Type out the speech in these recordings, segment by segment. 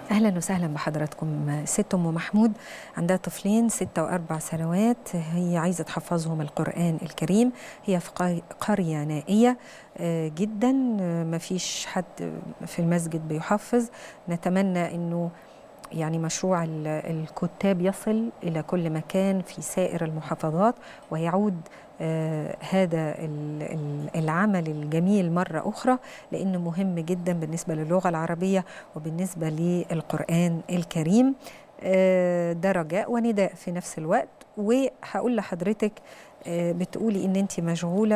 اهلا وسهلا بحضراتكم ست ام محمود عندها طفلين ستة واربع سنوات هي عايزه تحفظهم القران الكريم هي في قريه نائيه جدا ما فيش حد في المسجد بيحفظ نتمنى انه يعني مشروع الكتاب يصل الى كل مكان في سائر المحافظات ويعود آه هذا العمل الجميل مرة أخرى لأنه مهم جدا بالنسبة للغة العربية وبالنسبة للقرآن الكريم آه ده رجاء ونداء في نفس الوقت وهقول لحضرتك آه بتقولي ان انت مشغوله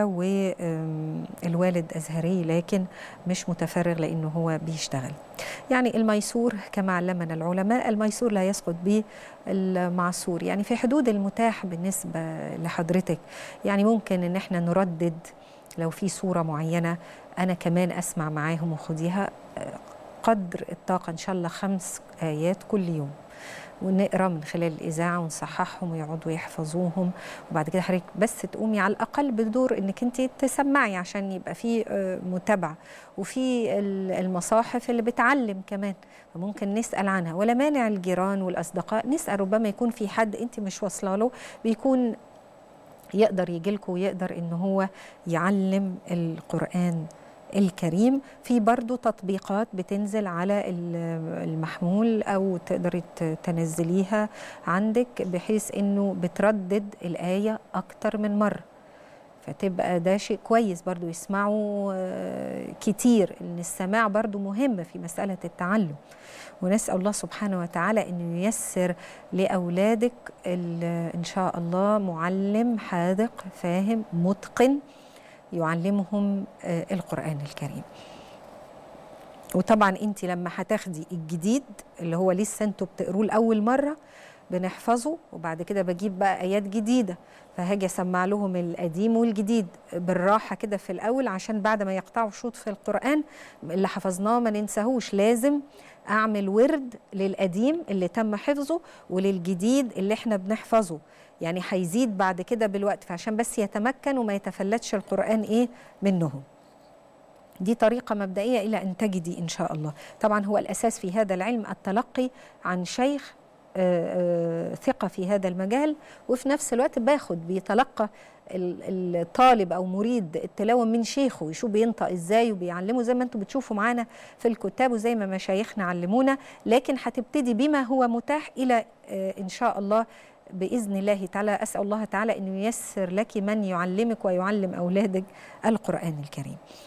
والوالد ازهري لكن مش متفرغ لانه هو بيشتغل يعني الميسور كما علمنا العلماء الميسور لا يسقط به المعصور يعني في حدود المتاح بالنسبه لحضرتك يعني ممكن ان احنا نردد لو في صوره معينه انا كمان اسمع معاهم وخديها قدر الطاقه ان شاء الله خمس ايات كل يوم ونقرا من خلال الاذاعه ونصححهم ويقعدوا يحفظوهم وبعد كده حضرتك بس تقومي على الاقل بدور انك انت تسمعي عشان يبقى في متابعه وفي المصاحف اللي بتعلم كمان فممكن نسال عنها ولا مانع الجيران والاصدقاء نسال ربما يكون في حد انت مش واصله له بيكون يقدر يجي لكم ويقدر ان هو يعلم القران الكريم في برضو تطبيقات بتنزل على المحمول او تقدري تنزليها عندك بحيث انه بتردد الايه اكتر من مره فتبقى ده شيء كويس برضو يسمعوا كتير ان السماع برضو مهم في مساله التعلم ونسال الله سبحانه وتعالى انه ييسر لاولادك ان شاء الله معلم حاذق فاهم متقن يعلمهم القرآن الكريم وطبعا انت لما هتاخدي الجديد اللي هو لسه انتوا بتقروه لاول مره بنحفظه وبعد كده بجيب بقى ايات جديده فهاجي اسمع لهم القديم والجديد بالراحه كده في الاول عشان بعد ما يقطعوا شوط في القران اللي حفظناه ما ننساهوش لازم اعمل ورد للقديم اللي تم حفظه وللجديد اللي احنا بنحفظه يعني هيزيد بعد كده بالوقت فعشان بس يتمكن وما يتفلتش القرآن إيه منهم دي طريقة مبدئية إلى أن تجدي إن شاء الله طبعا هو الأساس في هذا العلم التلقي عن شيخ ثقة في هذا المجال وفي نفس الوقت باخد بيتلقى الطالب او مريد التلاوه من شيخه ويشوف بينطق ازاي وبيعلمه زي ما انتم بتشوفوا معانا في الكتاب وزي ما مشايخنا علمونا لكن هتبتدي بما هو متاح الى ان شاء الله باذن الله تعالى اسال الله تعالى انه ييسر لك من يعلمك ويعلم اولادك القران الكريم